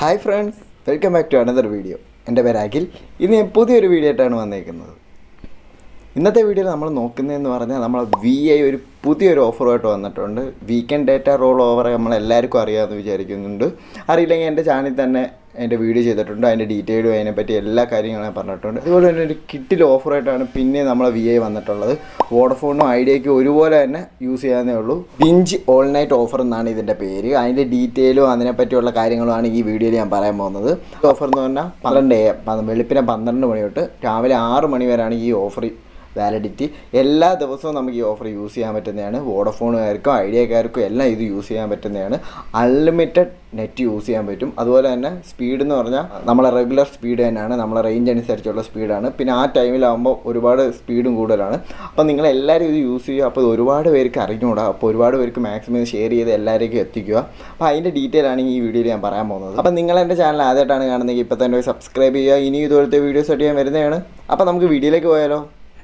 hi friends welcome back to another video എൻ്റെ പേര് അഖിൽ ഇന്ന് ഞാൻ പുതിയൊരു വീഡിയോ ആയിട്ടാണ് വന്നേക്കുന്നത് ഇന്നത്തെ വീഡിയോയിൽ നമ്മൾ നോക്കുന്നതെന്ന് പറഞ്ഞാൽ നമ്മൾ വി ഐ ഒരു പുതിയൊരു ഓഫറുമായിട്ട് വന്നിട്ടുണ്ട് വീക്കെൻഡ് ഡേറ്റ റോൾ ഓവർ നമ്മളെല്ലാവർക്കും അറിയാമെന്ന് വിചാരിക്കുന്നുണ്ട് അറിയില്ലെങ്കിൽ എൻ്റെ ചാനലിൽ തന്നെ എൻ്റെ വീഡിയോ ചെയ്തിട്ടുണ്ട് അതിൻ്റെ ഡീറ്റെയിലും അതിനെപ്പറ്റി എല്ലാ കാര്യങ്ങളും ഞാൻ പറഞ്ഞിട്ടുണ്ട് അതുപോലെ തന്നെ ഒരു കിറ്റിൽ ഓഫറായിട്ടാണ് പിന്നെ നമ്മളെ വി ഐ വന്നിട്ടുള്ളത് വോഡഫോണും ഐഡിയയ്ക്കും ഒരുപോലെ തന്നെ യൂസ് ചെയ്യാവുന്നേ ഉള്ളൂ ബിഞ്ച് ഓൾ നൈറ്റ് ഓഫർ എന്നാണ് ഇതിൻ്റെ പേര് അതിൻ്റെ ഡീറ്റെയിലും അതിനെപ്പറ്റിയുള്ള കാര്യങ്ങളുമാണ് ഈ വീഡിയോയിൽ ഞാൻ പറയാൻ പോകുന്നത് ഓഫർ എന്ന് പറഞ്ഞാൽ പന്ത്രണ്ട് എ എം വെളുപ്പിനെ പന്ത്രണ്ട് മണി തൊട്ട് രാവിലെ ആറ് മണി വരെയാണ് ഈ ഓഫർ വാലിഡിറ്റി എല്ലാ ദിവസവും നമുക്ക് ഈ ഓഫർ യൂസ് ചെയ്യാൻ പറ്റുന്നതാണ് വോഡഫോണുകാർക്കും ഐഡിയക്കാർക്കും എല്ലാം ഇത് യൂസ് ചെയ്യാൻ പറ്റുന്നതാണ് അൺലിമിറ്റഡ് നെറ്റ് യൂസ് ചെയ്യാൻ പറ്റും അതുപോലെ തന്നെ സ്പീഡ് എന്ന് പറഞ്ഞാൽ നമ്മളെ റെഗുലർ സ്പീഡ് തന്നെയാണ് നമ്മളെ റേഞ്ച് അനുസരിച്ചുള്ള സ്പീഡാണ് പിന്നെ ആ ടൈമിലാകുമ്പോൾ ഒരുപാട് സ്പീഡും കൂടുതലാണ് അപ്പോൾ നിങ്ങൾ എല്ലാവരും ഇത് യൂസ് ചെയ്യുക അപ്പോൾ ഇത് ഒരുപാട് പേർക്ക് അറിഞ്ഞുകൂടാ അപ്പോൾ ഒരുപാട് പേർക്ക് മാക്സിമം ഷെയർ ചെയ്ത് എല്ലാവരേക്കും എത്തിക്കുക അപ്പോൾ അതിൻ്റെ ഡീറ്റെയിൽ ആണ് ഈ വീഡിയോയിൽ ഞാൻ പറയാൻ പോകുന്നത് അപ്പോൾ നിങ്ങൾ എൻ്റെ ചാനൽ ആദ്യമായിട്ടാണ് കാണുന്നതെങ്കിൽ ഇപ്പോൾ തന്നെ സബ്സ്ക്രൈബ് ചെയ്യുക ഇനി ഇതുപോലത്തെ വീഡിയോസ് ആയിട്ട് ഞാൻ വരുന്നതാണ് അപ്പോൾ നമുക്ക് വീഡിയോയിലേക്ക് പോയാലോ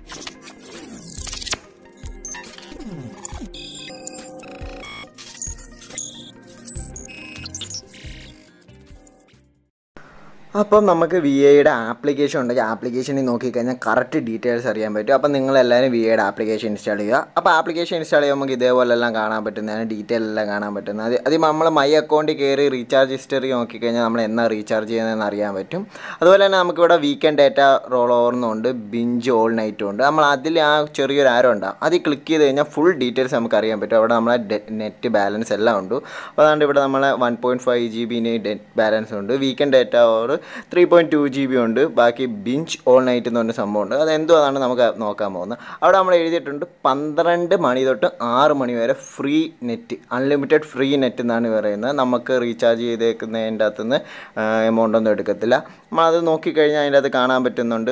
അപ്പം നമുക്ക് വി ഐയുടെ ആപ്ലിക്കേഷൻ ഉണ്ടെങ്കിൽ ആപ്ലിക്കേഷനിൽ നോക്കിക്കഴിഞ്ഞാൽ കറക്റ്റ് ഡീറ്റെയിൽസ് അറിയാൻ പറ്റും അപ്പം നിങ്ങളെല്ലാവരും വി ഐയുടെ ആപ്ലിക്കേഷൻ ഇൻസ്റ്റാൾ ചെയ്യുക അപ്പോൾ ആപ്ലിക്കേഷൻ ഇൻസ്റ്റാൾ ചെയ്യുമ്പോൾ നമുക്ക് ഇതേപോലെ എല്ലാം കാണാൻ പറ്റുന്നതാണ് ഡീറ്റെയിൽ എല്ലാം കാണാൻ പറ്റുന്നത് അത് അത് നമ്മൾ മൈ അക്കൗണ്ടിൽ കയറി റീചാർജ് ഹിസ്റ്ററി നോക്കിക്കഴിഞ്ഞാൽ നമ്മൾ എന്നാ റീചാർജ് ചെയ്യുന്നതെന്ന് അറിയാൻ പറ്റും അതുപോലെ തന്നെ നമുക്കിവിടെ വീക്കെൻഡ് ഡേറ്റ റോൾ ഓവർന്നുണ്ട് ബിഞ്ച് ഓൾ നൈറ്റും ഉണ്ട് നമ്മൾ അതിൽ ആ ചെറിയൊരു ആരോ ഉണ്ടാകും അതിൽ ക്ലിക്ക് ചെയ്ത് കഴിഞ്ഞാൽ ഫുൾ ഡീറ്റെയിൽസ് നമുക്ക് അറിയാൻ പറ്റും അവിടെ നമ്മളെ നെറ്റ് ബാലൻസ് എല്ലാം ഉണ്ട് അപ്പോൾ അതുകൊണ്ട് ഇവിടെ നമ്മളെ വൺ പോയിൻറ്റ് ഫൈവ് ജി ബിന് നെറ്റ് ബാലൻസ് ഉണ്ട് weekend data over three point two G B ഉണ്ട് ബാക്കി ബിഞ്ച് ഓൾ നൈറ്റ് എന്ന് പറഞ്ഞ സംഭവമുണ്ട് അത് എന്തോ അതാണ് നമുക്ക് നോക്കാൻ പോകുന്നത് അവിടെ നമ്മൾ എഴുതിയിട്ടുണ്ട് പന്ത്രണ്ട് മണി തൊട്ട് ആറ് മണി വരെ free net unlimited free net എന്നാണ് പറയുന്നത് നമുക്ക് റീചാർജ് ചെയ്തേക്കുന്നതിൻ്റെ അകത്തുനിന്ന് എമൗണ്ട് ഒന്നും എടുക്കത്തില്ല നമ്മൾ അത് നോക്കിക്കഴിഞ്ഞാൽ അതിൻ്റെ അകത്ത് കാണാൻ പറ്റുന്നുണ്ട്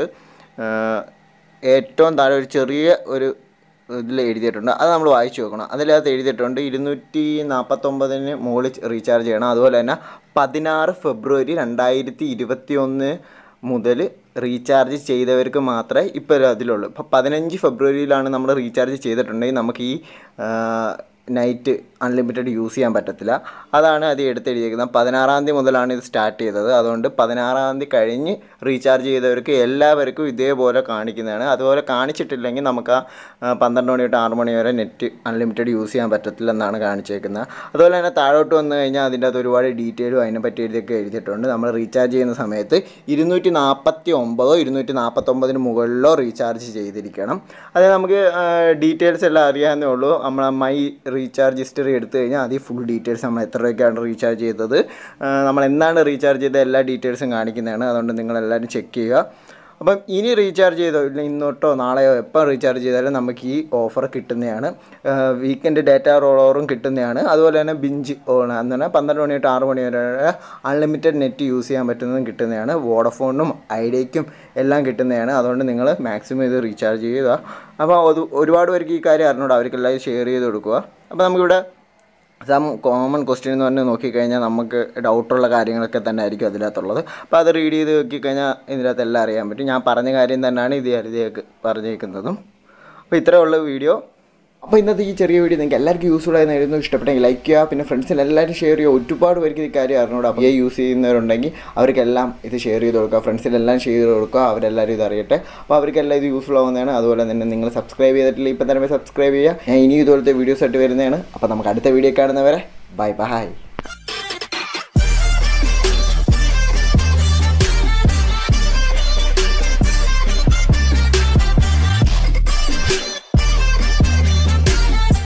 ഏറ്റവും താഴെ ഒരു ചെറിയ ഒരു ഇതിൽ എഴുതിയിട്ടുണ്ട് അത് നമ്മൾ വായിച്ചു നോക്കണം അതിനകത്ത് എഴുതിയിട്ടുണ്ട് ഇരുന്നൂറ്റി നാൽപ്പത്തൊമ്പതിന് മുകളിൽ റീചാർജ് ചെയ്യണം അതുപോലെ തന്നെ പതിനാറ് ഫെബ്രുവരി രണ്ടായിരത്തി ഇരുപത്തി ഒന്ന് മുതൽ റീചാർജ് ചെയ്തവർക്ക് മാത്രമേ ഇപ്പോൾ അതിലുള്ളൂ ഇപ്പോൾ പതിനഞ്ച് ഫെബ്രുവരിയിലാണ് നമ്മൾ റീചാർജ് ചെയ്തിട്ടുണ്ടെങ്കിൽ നമുക്ക് ഈ നൈറ്റ് അൺലിമിറ്റഡ് യൂസ് ചെയ്യാൻ പറ്റത്തില്ല അതാണ് അത് എടുത്തെഴുതിയിരിക്കുന്നത് പതിനാറാം തീയതി മുതലാണ് ഇത് സ്റ്റാർട്ട് ചെയ്തത് അതുകൊണ്ട് പതിനാറാം തീയതി കഴിഞ്ഞ് റീചാർജ് ചെയ്തവർക്ക് എല്ലാവർക്കും ഇതേപോലെ കാണിക്കുന്നതാണ് അതുപോലെ കാണിച്ചിട്ടില്ലെങ്കിൽ നമുക്ക് ആ പന്ത്രണ്ട് മണി തൊട്ട് ആറ് മണി വരെ നെറ്റ് അൺലിമിറ്റഡ് യൂസ് ചെയ്യാൻ പറ്റത്തില്ലെന്നാണ് കാണിച്ചേക്കുന്നത് അതുപോലെ തന്നെ താഴോട്ട് വന്നു കഴിഞ്ഞാൽ അതിൻ്റെ അകത്ത് ഒരുപാട് ഡീറ്റെയിലും അതിനെ പറ്റി എഴുതിയൊക്കെ എഴുതിയിട്ടുണ്ട് നമ്മൾ റീചാർജ് ചെയ്യുന്ന സമയത്ത് ഇരുന്നൂറ്റി നാൽപ്പത്തി ഒമ്പതോ ഇരുന്നൂറ്റി നാൽപ്പത്തൊമ്പതിന് മുകളിലോ റീചാർജ് ചെയ്തിരിക്കണം അത് നമുക്ക് ഡീറ്റെയിൽസ് എല്ലാം അറിയാവുന്നേ ഉള്ളൂ നമ്മളെ മൈ റീചാർജ് ഹിസ്റ്ററി എടുത്തു കഴിഞ്ഞാൽ അതിൽ ഫുൾ ഡീറ്റെയിൽസ് നമ്മൾ എത്ര രൂപയ്ക്കാണ് റീചാർജ് ചെയ്തത് നമ്മൾ എന്താണ് റീചാർജ് ചെയ്ത എല്ലാ ഡീറ്റെയിൽസും കാണിക്കുന്നതാണ് അതുകൊണ്ട് നിങ്ങളെല്ലാവരും ചെക്ക് ചെയ്യുക അപ്പം ഇനി റീചാർജ് ചെയ്തോ ഇല്ല ഇന്നോട്ടോ നാളെയോ എപ്പോൾ റീചാർജ് ചെയ്താലും നമുക്ക് ഈ ഓഫർ കിട്ടുന്നതാണ് വീക്കെൻഡ് ഡേറ്റ റോൾ ഓവറും കിട്ടുന്നതാണ് അതുപോലെ തന്നെ ബിഞ്ച് ഓൺ എന്ന് പറഞ്ഞാൽ പന്ത്രണ്ട് മണി തൊട്ട് ആറ് മണി വരെ അൺലിമിറ്റഡ് നെറ്റ് യൂസ് ചെയ്യാൻ പറ്റുന്നതും കിട്ടുന്നതാണ് വോഡഫോണിനും ഐഡിയയ്ക്കും എല്ലാം കിട്ടുന്നതാണ് അതുകൊണ്ട് നിങ്ങൾ മാക്സിമം ഇത് റീചാർജ് ചെയ്യുക അപ്പോൾ അത് ഒരുപാട് പേർക്ക് ഈ കാര്യം അറിഞ്ഞൂടാ അവർക്കെല്ലാം ഷെയർ ചെയ്ത് കൊടുക്കുക അപ്പോൾ നമുക്കിവിടെ സം കോമൺ ക്വസ്റ്റ്യൻ എന്ന് പറഞ്ഞ് നോക്കിക്കഴിഞ്ഞാൽ നമുക്ക് ഡൗട്ടുള്ള കാര്യങ്ങളൊക്കെ തന്നെ ആയിരിക്കും അതിനകത്തുള്ളത് അപ്പോൾ അത് റീഡ് ചെയ്ത് നോക്കിക്കഴിഞ്ഞാൽ ഇതിനകത്ത് എല്ലാം അറിയാൻ പറ്റും ഞാൻ പറഞ്ഞ കാര്യം തന്നെയാണ് ഇത് എഴുതിയേക്ക് പറഞ്ഞേക്കുന്നതും അപ്പോൾ ഇത്രയേ ഉള്ള വീഡിയോ അപ്പോൾ ഇന്നത്തെ ഈ ചെറിയ വീഡിയോ നിങ്ങൾക്ക് എല്ലാവർക്കും യൂസ്ഫുൾ ആയിരുന്നു ഇഷ്ടപ്പെട്ടെങ്കിൽ ലൈക്ക് ചെയ്യുക പിന്നെ ഫ്രണ്ട്സിന് എല്ലാവരും ഷെയർ ചെയ്യുക ഒരുപാട് പേർക്ക് ഈ കാര്യം അറിഞ്ഞൂടാ അപ്പോൾ യൂസ് ചെയ്യുന്നവരുണ്ടെങ്കിൽ അവർക്കെല്ലാം ഇത് ഷെയർ ചെയ്ത് കൊടുക്കുക ഫ്രണ്ട്സിനെല്ലാം ഷെയർ ചെയ്ത് കൊടുക്കുക അവരെല്ലാവരും ഇത് അറിയട്ടെ അപ്പോൾ അവർക്കെല്ലാം ഇത് യൂസ്ഫുൾ ആവുന്നതാണ് അതുപോലെ തന്നെ നിങ്ങൾ സബ്സ്ക്രൈബ് ചെയ്തിട്ടില്ല ഇപ്പം തന്നെ സബ്സ്ക്രൈബ് ചെയ്യുക ഞാൻ ഇനി ഇതുപോലത്തെ വീഡിയോസ് ആയിട്ട് വരുന്നതാണ് അപ്പോൾ നമുക്ക് അടുത്ത വീഡിയോ കാണുന്നവരെ ബൈ ബൈ